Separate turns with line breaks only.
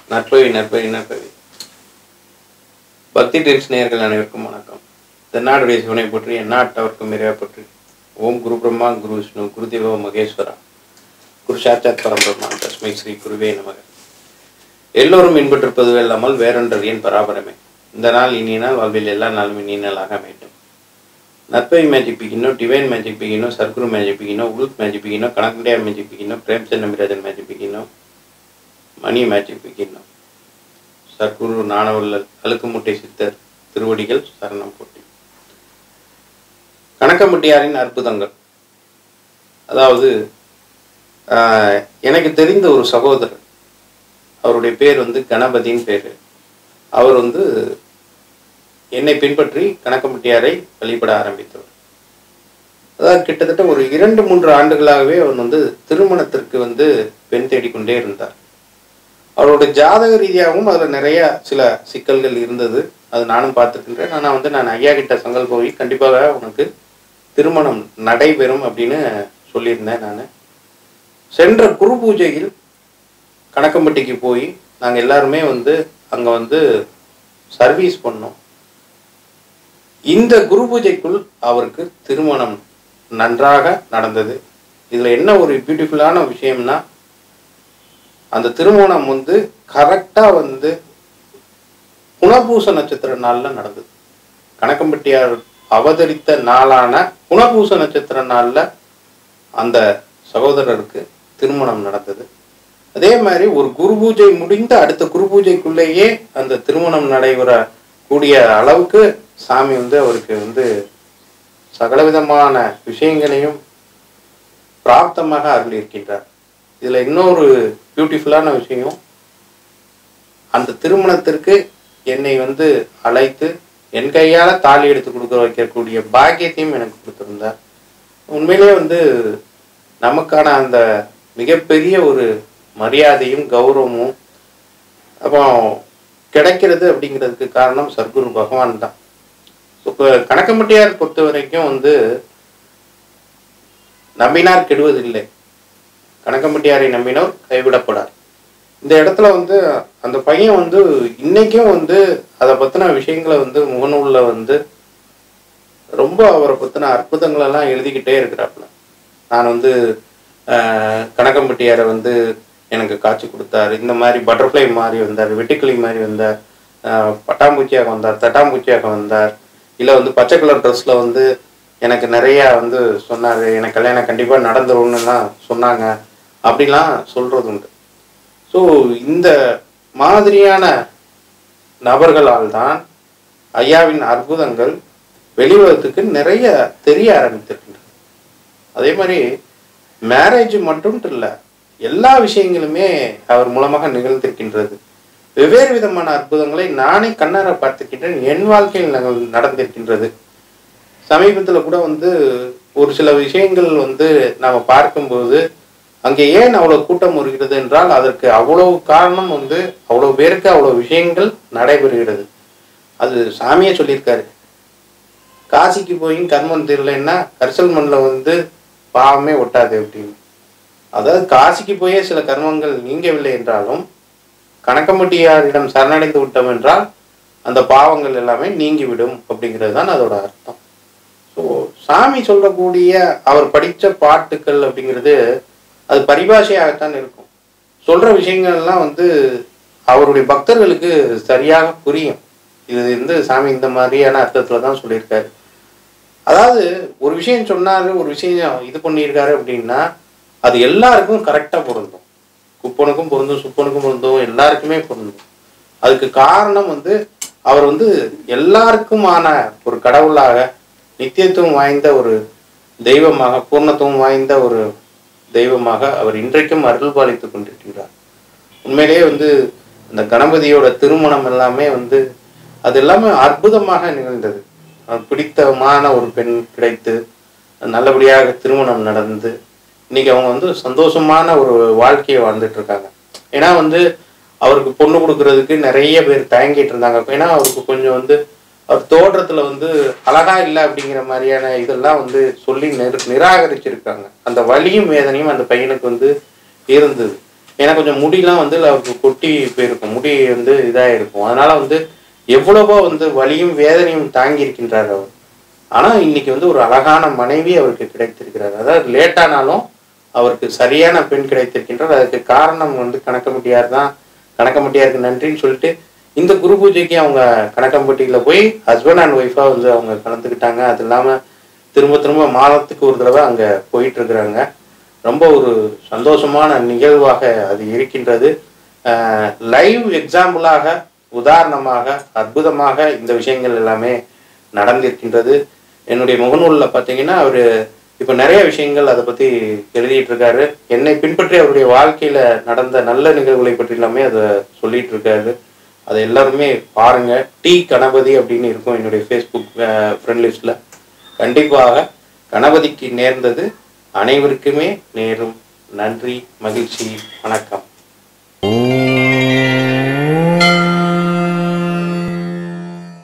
நற்பவி நற்பவி நற்பவி பக்தி டென்ஸ் நேயர்கள் அனைவருக்கும் வணக்கம் தென்னாடுடைய சிவனை போற்றி எந்நாட்டவர்க்கும் இறைவா போற்றி ஓம் குரு பிரம்மா குரு விஷ்ணு குருதேவ மகேஸ்வரா குரு சாட்சாத் பரம்பிரம்மா தஸ்மை ஸ்ரீ குருவே நமக எல்லோரும் இன்பற்றிருப்பது இல்லாமல் வேறொன்றர் ஏன் பராபரமே இந்த நாள் இனிய நாள் வாழ்வில் எல்லா நாளும் இனிய நாளாக அமையட்டும் நற்பை மேஜிக் பிகினோ டிவைன் மேஜிக் பிகினோ சர்க்குரு மேஜிக் பிகினோ உல்ஃப் மேஜிக் பிகினோ கணக்கண்டியா மேஜிக் பிகினோ பிரேம்சந்த் நம்பிராஜன் மேஜிக் பிகினோ மணி மேஜிக் பிகினோ சர்க்குரு நாணவல்லல் அழுக்குமுட்டை சித்தர் திருவடிகள் சரணம் போட்டி கணக்கம்பட்டியாரின் அற்புதங்கள் அதாவது ஆஹ், எனக்கு தெரிந்த ஒரு சகோதரர் அவருடைய பேர் வந்து கணபதியின் பேர் அவர் வந்து என்னை பின்பற்றி கணக்கம்பட்டியாரை வழிபட ஆரம்பித்தவர் அதாவது கிட்டத்தட்ட ஒரு இரண்டு மூன்று ஆண்டுகளாகவே அவர் வந்து திருமணத்திற்கு வந்து பெண் தேடிக்கொண்டே இருந்தார் அவருடைய ஜாதக ரீதியாகவும் அதில் நிறைய சில சிக்கல்கள் இருந்தது அது நானும் பார்த்துருக்கின்றேன் ஆனால் வந்து நான் ஐயா கிட்ட சங்கல் போய் கண்டிப்பாக உனக்கு திருமணம் நடைபெறும் அப்படின்னு சொல்லியிருந்தேன் நான் சென்ற குரு பூஜையில் கணக்கம்பட்டிக்கு போய் நாங்கள் எல்லாருமே வந்து அங்கே வந்து சர்வீஸ் பண்ணோம் இந்த குரு பூஜைக்குள் அவருக்கு திருமணம் நன்றாக நடந்தது இதில் என்ன ஒரு பியூட்டிஃபுல்லான விஷயம்னா அந்த திருமணம் வந்து கரெக்டாக வந்து குணபூச நட்சத்திர நாளில் நடந்தது கணக்கம்பட்டியார் அவதரித்த நாளான குணபூச நட்சத்திர நாளில் அந்த சகோதரருக்கு திருமணம் நடந்தது அதே மாதிரி ஒரு குரு பூஜை முடிந்த அடுத்த குரு பூஜைக்குள்ளேயே அந்த திருமணம் நடைபெற கூடிய அளவுக்கு சாமி வந்து அவருக்கு வந்து சகலவிதமான விஷயங்களையும் பிராப்தமாக அருளியிருக்கின்றார் இதுல இன்னொரு பியூட்டிஃபுல்லான விஷயம் அந்த திருமணத்திற்கு என்னை வந்து அழைத்து என் கையால தாலி எடுத்து கொடுக்க வைக்கக்கூடிய பாக்கியத்தையும் எனக்கு கொடுத்திருந்தார் உண்மையிலே வந்து நமக்கான அந்த மிகப்பெரிய ஒரு மரியாதையும் கௌரவமும் அப்போ கிடைக்கிறது அப்படிங்கிறதுக்கு காரணம் சர்க்குரு பகவான் தான் இப்போ கணக்கம்பட்டியார் பொறுத்த வரைக்கும் வந்து நம்பினார் கெடுவதில்லை கணக்கம்பட்டியாரை நம்பினோர் கைவிடப்படார் இந்த இடத்துல வந்து அந்த பையன் வந்து இன்னைக்கும் வந்து அதை பத்தின விஷயங்களை வந்து முகநூல்ல வந்து ரொம்ப அவரை பத்தின அற்புதங்கள் எல்லாம் எழுதிக்கிட்டே இருக்கிறாப்புல நான் வந்து ஆஹ், கணக்கம்பட்டியாரை வந்து எனக்கு காட்சி கொடுத்தாரு இந்த மாதிரி பட்டர்ஃப்ளை மாதிரி வந்தார் வெட்டுக்கிளி மாதிரி வந்தார் ஆஹ், பட்டாம்பூச்சியாக வந்தார் தட்டாம்பூச்சியாக வந்தார் இல்லை வந்து பச்சை கலர் ட்ரெஸ்ஸில் வந்து எனக்கு நிறையா வந்து சொன்னார் எனக்கு கல்யாணம் கண்டிப்பாக நடந்துரும்னுலாம் சொன்னாங்க அப்படிலாம் சொல்கிறது உண்டு ஸோ இந்த மாதிரியான நபர்களால் தான் ஐயாவின் அற்புதங்கள் வெளியுலகத்துக்கு நிறைய தெரிய ஆரம்பித்திருக்கின்றன அதே மாதிரி மேரேஜ் மட்டும் இல்லை எல்லா விஷயங்களுமே அவர் மூலமாக நிகழ்ந்திருக்கின்றது வெவ்வேறு விதமான அற்புதங்களை நானே கண்ணார பார்த்திருக்கின்றேன் என் வாழ்க்கையில் நகல்- நடந்திருக்கின்றது சமீபத்தில் கூட வந்து ஒரு சில விஷயங்கள் வந்து நாம் பார்க்கும்போது அங்கே ஏன் அவ்வளோ கூட்டம் வருகிறது என்றால் அதற்கு அவ்வளவு காரணம் வந்து அவ்வளோ பேருக்கு அவ்வளோ விஷயங்கள் நடைபெறுகிறது அது சாமியே சொல்லியிருக்காரு காசிக்கு போய் கர்மம் தெரியலன்னா கரிசல் மண்ணில் வந்து பாவமே ஒட்டாது அப்படின்னு அதாவது காசிக்கு போயே சில கர்மங்கள் நீங்கவில்லை என்றாலும் கணக்கம்பட்டியாரிடம் சரணடைந்து விட்டோம் என்றால் அந்த பாவங்கள் எல்லாமே நீங்கிவிடும் அப்படிங்கிறது தான் அதோட அர்த்தம் ஸோ சாமி சொல்லக்கூடிய அவர் படித்த பாட்டுக்கள் அப்படிங்கிறது அது பரிபாஷையாகத்தான் இருக்கும் சொல்ற விஷயங்கள் எல்லாம் வந்து அவருடைய பக்தர்களுக்கு சரியாக புரியும் இது வந்து சாமி இந்த மாதிரியான அர்த்தத்துல தான் சொல்லியிருக்காரு அதாவது ஒரு விஷயம் சொன்னாரு ஒரு விஷயம் இது பண்ணியிருக்காரு அப்படின்னா அது எல்லாருக்கும் கரெக்டாக பொருந்தும் குப்பனுக்கும் பொருந்தும் சுப்பனுக்கும் பொருந்தும் எல்லாருக்குமே பொருந்தும் அதுக்கு காரணம் வந்து அவர் வந்து எல்லாருக்குமான ஒரு கடவுளாக நித்தியத்துவம் வாய்ந்த ஒரு தெய்வமாக பூர்ணத்துவம் வாய்ந்த ஒரு தெய்வமாக அவர் இன்றைக்கும் அருள் பாலித்துக் கொண்டிருக்கின்றார் உண்மையிலேயே வந்து இந்த கணபதியோட திருமணம் எல்லாமே வந்து அது எல்லாமே அற்புதமாக நிகழ்ந்தது அவர் பிடித்தமான ஒரு பெண் கிடைத்து நல்லபடியாக திருமணம் நடந்து இன்னைக்கு அவங்க வந்து சந்தோஷமான ஒரு வாழ்க்கையை வாழ்ந்துட்டு இருக்காங்க ஏன்னா வந்து அவருக்கு பொண்ணு கொடுக்கறதுக்கு நிறைய பேர் தயங்கிட்டு இருந்தாங்க ஏன்னா அவருக்கு கொஞ்சம் வந்து அவர் தோற்றத்துல வந்து அழகா இல்லை அப்படிங்கிற மாதிரியான இதெல்லாம் வந்து சொல்லி நிர் நிராகரிச்சிருக்காங்க அந்த வலியும் வேதனையும் அந்த பையனுக்கு வந்து இருந்தது ஏன்னா கொஞ்சம் முடியெல்லாம் வந்து அவருக்கு கொட்டி போயிருக்கும் முடி வந்து இதாக இருக்கும் அதனால வந்து எவ்வளவோ வந்து வலியும் வேதனையும் தாங்கி இருக்கின்றார் அவர் ஆனா இன்னைக்கு வந்து ஒரு அழகான மனைவி அவருக்கு கிடைத்திருக்கிறார் அதாவது லேட்டானாலும் அவருக்கு சரியான பெண் கிடைத்திருக்கின்றார் அதுக்கு காரணம் வந்து கணக்கம்பட்டியார் தான் கணக்கம்பட்டியாருக்கு நன்றின்னு சொல்லிட்டு இந்த குரு பூஜைக்கு அவங்க கணக்கம்பட்டியில போய் ஹஸ்பண்ட் அண்ட் ஒய்ஃபா வந்து அவங்க கலந்துக்கிட்டாங்க அது இல்லாம திரும்ப திரும்ப மாதத்துக்கு ஒரு தடவை அங்க போயிட்டு இருக்கிறாங்க ரொம்ப ஒரு சந்தோஷமான நிகழ்வாக அது இருக்கின்றது லைவ் எக்ஸாம்பிளாக உதாரணமாக அற்புதமாக இந்த விஷயங்கள் எல்லாமே நடந்திருக்கின்றது என்னுடைய முகநூலில் பார்த்தீங்கன்னா அவர் இப்போ நிறைய விஷயங்கள் அதை பற்றி எழுதிட்டு இருக்காரு என்னை பின்பற்றி அவருடைய வாழ்க்கையில் நடந்த நல்ல நிகழ்வுகளை பற்றி எல்லாமே அதை சொல்லிட்டு இருக்காரு அதை எல்லாருமே பாருங்க டி கணபதி அப்படின்னு இருக்கும் என்னுடைய ஃபேஸ்புக் ஃப்ரெண்ட் லிஸ்ட்டில் கண்டிப்பாக கணபதிக்கு நேர்ந்தது அனைவருக்குமே நேரும் நன்றி மகிழ்ச்சி வணக்கம்